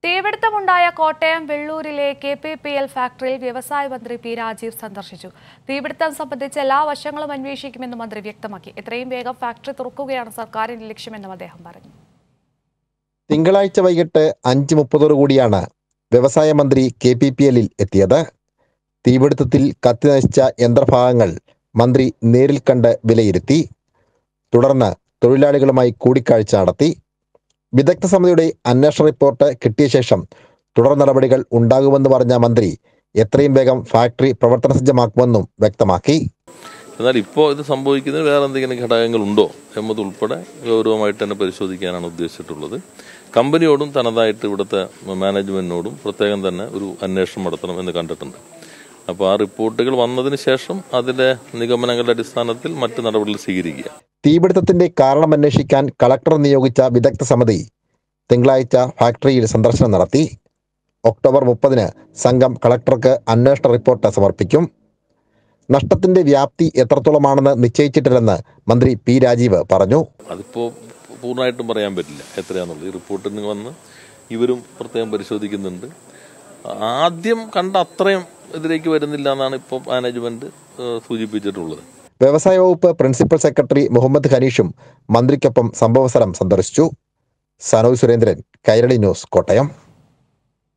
തീപിടുത്തമുണ്ടായ കോട്ടയം വെള്ളൂരിലെ K P P L ഫാക്ടറിയിൽ വ്യവസായ മന്ത്രി പി രാജീവ് സന്ദർശിച്ചു തീപിടുത്തം സംബന്ധിച്ച് എല്ലാ വശങ്ങളും അന്വേഷിക്കുമെന്ന് മന്ത്രി വ്യക്തമാക്കി എത്രയും വേഗം ഫാക്ടറി തുറക്കുകയാണ് സർക്കാരിന്റെ ലക്ഷ്യമെന്നും അദ്ദേഹം പറഞ്ഞു തിങ്കളാഴ്ച വൈകിട്ട് അഞ്ച് മുപ്പതോടുകൂടിയാണ് വ്യവസായ മന്ത്രി കെ പി പി എല്ലിൽ എത്തിയത് തീപിടുത്തത്തിൽ കത്തിനശിച്ച യന്ത്രഭാഗങ്ങൾ മന്ത്രി നേരിൽ കണ്ട് വിലയിരുത്തി തുടർന്ന് തൊഴിലാളികളുമായി കൂടിക്കാഴ്ച നടത്തി വിദഗ്ധ സമിതിയുടെ അന്വേഷണ റിപ്പോർട്ട് കിട്ടിയ ശേഷം തുടർ നടപടികൾ ഉണ്ടാകുമെന്ന് പറഞ്ഞ മന്ത്രി എത്രയും വേഗം ഫാക്ടറി പ്രവർത്തന സജ്ജമാക്കുമെന്നും വ്യക്തമാക്കി എന്നാൽ ഇപ്പോൾ ഇത് സംഭവിക്കുന്നതിന് വേറെ എന്തെങ്കിലും ഘടകങ്ങളുണ്ടോ എന്നതുൾപ്പെടെ ഗൗരവമായിട്ട് തന്നെ പരിശോധിക്കാനാണ് ഉദ്ദേശിച്ചിട്ടുള്ളത് കമ്പനിയോടും തനതായിട്ട് ഇവിടുത്തെ മാനേജ്മെന്റിനോടും പ്രത്യേകം തന്നെ ഒരു അന്വേഷണം നടത്തണം എന്ന് കണ്ടിട്ടുണ്ട് അപ്പോൾ ആ റിപ്പോർട്ടുകൾ വന്നതിന് ശേഷം അതിന്റെ നിഗമനങ്ങളുടെ അടിസ്ഥാനത്തിൽ മറ്റ് നടപടികൾ സ്വീകരിക്കുക തീപിടുത്തത്തിന്റെ കാരണം അന്വേഷിക്കാൻ കളക്ടർ നിയോഗിച്ച വിദഗ്ധ സമിതി തിങ്കളാഴ്ച ഫാക്ടറിയിൽ സന്ദർശനം നടത്തി ഒക്ടോബർ മുപ്പതിന് സംഘം കളക്ടർക്ക് അന്വേഷണ റിപ്പോർട്ട് സമർപ്പിക്കും നഷ്ടത്തിന്റെ വ്യാപ്തി എത്രത്തോളമാണെന്ന് നിശ്ചയിച്ചിട്ടില്ലെന്ന് മന്ത്രി പി രാജീവ് പറഞ്ഞു അതിപ്പോൾ പൂർണ്ണമായിട്ടും പറയാൻ പറ്റില്ല എത്രയാണെന്നുള്ളത് ഈ റിപ്പോർട്ടിന് വന്ന് ഇവരും പ്രത്യേകം പരിശോധിക്കുന്നുണ്ട് ആദ്യം കണ്ട അത്രയും ഇതിലേക്ക് വരുന്നില്ല എന്നാണ് ഇപ്പോൾ മാനേജ്മെന്റ് ഏഹ്, സൂചിപ്പിച്ചിട്ടുള്ളത് വ്യവസായ വകുപ്പ് പ്രിൻസിപ്പൽ സെക്രട്ടറി മുഹമ്മദ് ഖനീഷും മന്ത്രിക്കൊപ്പം സംഭവസ്ഥലം സന്ദർശിച്ചു സനോജ് സുരേന്ദ്രൻ കൈരളി ന്യൂസ് കോട്ടയം